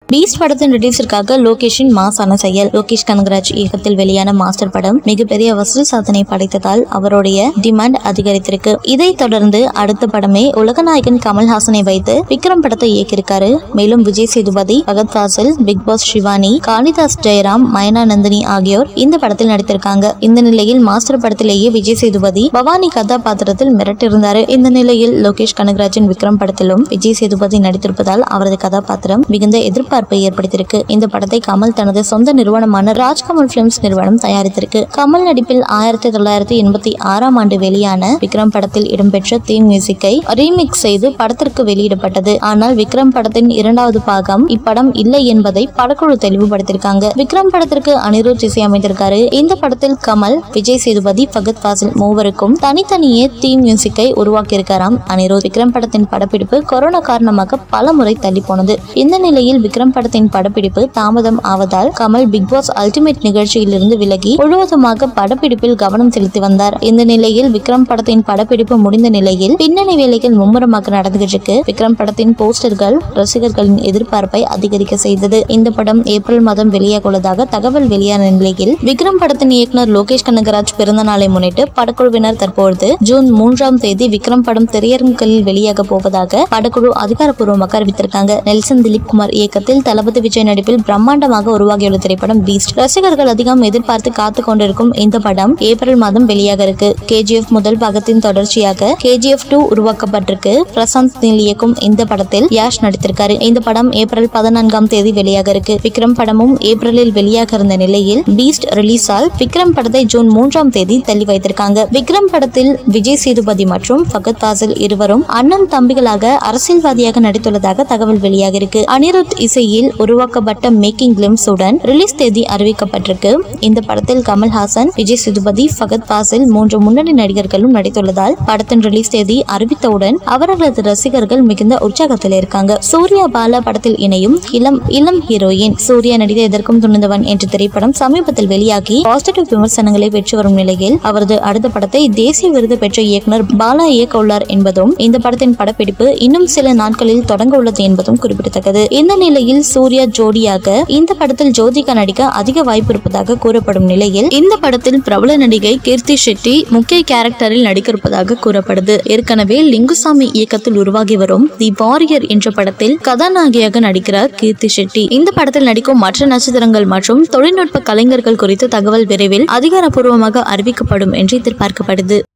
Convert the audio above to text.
Beast படத்தின் ரிலீஸிற்காக லோகேஷின் மாசான செயல் லோகேஷ் கனகராஜ் இயக்கத்தில் வெளியான மாஸ்டர் படம் மிகப்பெரிய வசூல் சாதனை படைத்ததால் அவருடைய டிமாண்ட் அதிகரித்திருக்கு இதைத் தொடர்ந்து அடுத்த படமே உலகநாயகன் கமல்ஹாசனை வைத்து விக்ரம் படத்தை இயக்கியிருக்காரு மேலும் விஜய் சேதுபதி பகத் ஃபாசில் பிக் பாஸ் சிவானி காளிதாஸ் ஜெயராம் மயனா நந்தினி ஆகியோர் இந்த படத்தில் நடித்திருக்காங்க இந்த நிலையில் மாஸ்டர் படத்திலேயே விஜய் சேதுபதி பவானி கதாபாத்திரத்தில் மிரட்டிருந்தாரு இந்த நிலையில் லோகேஷ் கனகராஜின் விக்ரம் படத்திலும் விஜய் சேதுபதி நடித்திருப்பதால் அவரது கதாபாத்திரம் மிகுந்த எதிர்பார்ப்பை ஏற்படுத்தியிருக்கு இந்த படத்தை கமல் தனது சொந்த நிறுவனமான ராஜ்கமல் பிலிம்ஸ் நிறுவனம் தயாரித்திருக்கு கமல் நடிப்பில் ஆயிரத்தி தொள்ளாயிரத்தி எண்பத்தி ஆறாம் ஆண்டு வெளியான விக்ரம் படத்தில் இடம்பெற்ற தீம் மியூசிக்கை ரீமிக்ஸ் செய்து படத்திற்கு வெளியிடப்பட்டது ஆனால் விக்ரம் படத்தின் இரண்டாவது பாகம் இப்படம் இல்லை என்பதை படக்குழு தெளிவுபடுத்தியிருக்காங்க விக்ரம் படத்திற்கு அனிருத் இசையமைத்திருக்காரு இந்த படத்தில் கமல் விஜய் சேதுபதி ஃபகத் ஃபாசில் மூவருக்கும் தனித்தனியே தீம் மியூசிக்கை உருவாக்கியிருக்காராம் அனிருத் விக்ரம் படத்தின் படப்பிடிப்பு கொரோனா காரணமாக பல முறை தள்ளி போனது இந்த நிலையில் விக்ரம் படத்தின் படப்பிடிப்பு தாமதம் ஆவதால் கமல் பிக் பாஸ் அல்டிமேட் நிகழ்ச்சியிலிருந்து விலகி முழுவதுமாக படப்பிடிப்பில் கவனம் செலுத்தி வந்தார் இந்த நிலையில் விக்ரம் படத்தின் படப்பிடிப்பு முடிந்த நிலையில் பின்னணி வேலைகள் மும்முரமாக நடந்துகிட்டு இருக்கு விக்ரம் படத்தின் போஸ்டர்கள் ரசிகர்களின் எதிர்பார்ப்பை அதிகரிக்க செய்தது இந்த படம் ஏப்ரல் மாதம் வெளியாக உள்ளதாக தகவல் வெளியான நிலையில் விக்ரம் படத்தின் இயக்குனர் லோகேஷ் கனகராஜ் பிறந்த நாளை முன்னிட்டு படக்குழுவினர் தற்பொழுது ஜூன் மூன்றாம் தேதி விக்ரம் படம் திரையரங்குகளில் வெளியாக போவதாக படக்குழு அதிகாரப்பூர்வமாக அறிவித்திருக்காங்க நெல்சன் திலீப் குமார் இயக்கத்தில் தளபதி விஜய் நடிப்பில் பிரம்மாண்டமாக உருவாகியுள்ள திரைப்படம் பீஸ்ட் ரசிகர்கள் அதிகம் எதிர்பார்த்து காத்து கொண்டிருக்கும் இந்த படம் ஏப்ரல் மாதம் வெளியாக இருக்கு கேஜிஎஃப் முதல் பாகத்தின் தொடர்ச்சியாக கேஜிஎஃப் டூ உருவாக்கப்பட்டிருக்கு பிரசாந்த் நீல் இயக்கும் இந்த படத்தில் யாஷ் நடித்திருக்காரு இந்த படம் ஏப்ரல் பதினான்காம் தேதி வெளியாக இருக்கு விக்ரம் படமும் ஏப்ரலில் வெளியாக இருந்த நிலையில் பீஸ்ட் ரிலீஸால் விக்ரம் படத்தை ஜூன் மூன்றாம் தேதி தள்ளி வைத்திருக்காங்க விக்ரம் படத்தில் விஜய் சேதுபதி மற்றும் ஃபகத் ஃபாசில் இருவரும் அண்ணன் தம்பிகளாக அரசியல்வாதியாக நடித்துள்ளதாக தகவல் வெளியாக இருக்கு அனிருத் இசையில் உருவாக்கப்பட்ட மேக்கிங் கிளிம்ஸ் உடன் ரிலீஸ் தேதி அறிவிக்கப்பட்டிருக்கு இந்த படத்தில் கமல்ஹாசன் விஜய் சேதுபதி ஃபகத் ஃபாசில் மூன்று முன்னணி நடிகர்களும் நடித்துள்ளதால் படத்தின் ரிலீஸ் தேதி அறிவித்தவுடன் அவர்களது ரசிகர்கள் மிகுந்த உற்சாகத்தில் இருக்காங்க சூர்யா பாலா படத்தில் இணையும் இளம் இளம் ஹீரோயின் சூர்யா நடித்த எதற்கும் துணிந்தவன் என்ற திரைப்படம் சமீபத்தில் வெளியாகி பாசிட்டிவ் விமர்சனங்களை பெற்று வரும் நிலையில் அவரது அடுத்த படத்தை தேசிய விருது பெற்ற இயக்குனர் பாலா இயக்க உள்ளார் என்பதும் இந்த படத்தின் படப்பிடிப்பு இன்னும் சில நாட்களில் தொடங்க உள்ளது என்பதும் குறிப்பிடத்தக்கது இந்த நிலையில் சூர்யா ஜோடியாக இந்த படத்தில் ஜோதிகா நடிக்க அதிக வாய்ப்பு இருப்பதாக கூறப்படும் நிலையில் இந்த படத்தில் பிரபல நடிகை கீர்த்தி ஷெட்டி முக்கிய கேரக்டரில் நடிக்க இருப்பதாக கூறப்படுது ஏற்கனவே லிங்குசாமி இயக்கத்தில் உருவாகி வரும் தி வாரியர் என்ற படத்தில் கதாநாயகியாக நடிக்கிறார் கீர்த்தி ஷெட்டி இந்த படத்தில் நடிக்கும் மற்ற நட்சத்திரங்கள் மற்றும் தொழில்நுட்ப கலைஞர்கள் குறித்து தகவல் விரைவில் அதிகாரப்பூர்வமாக அறிவிக்கப்படும் என்று எதிர்பார்க்கப்படுது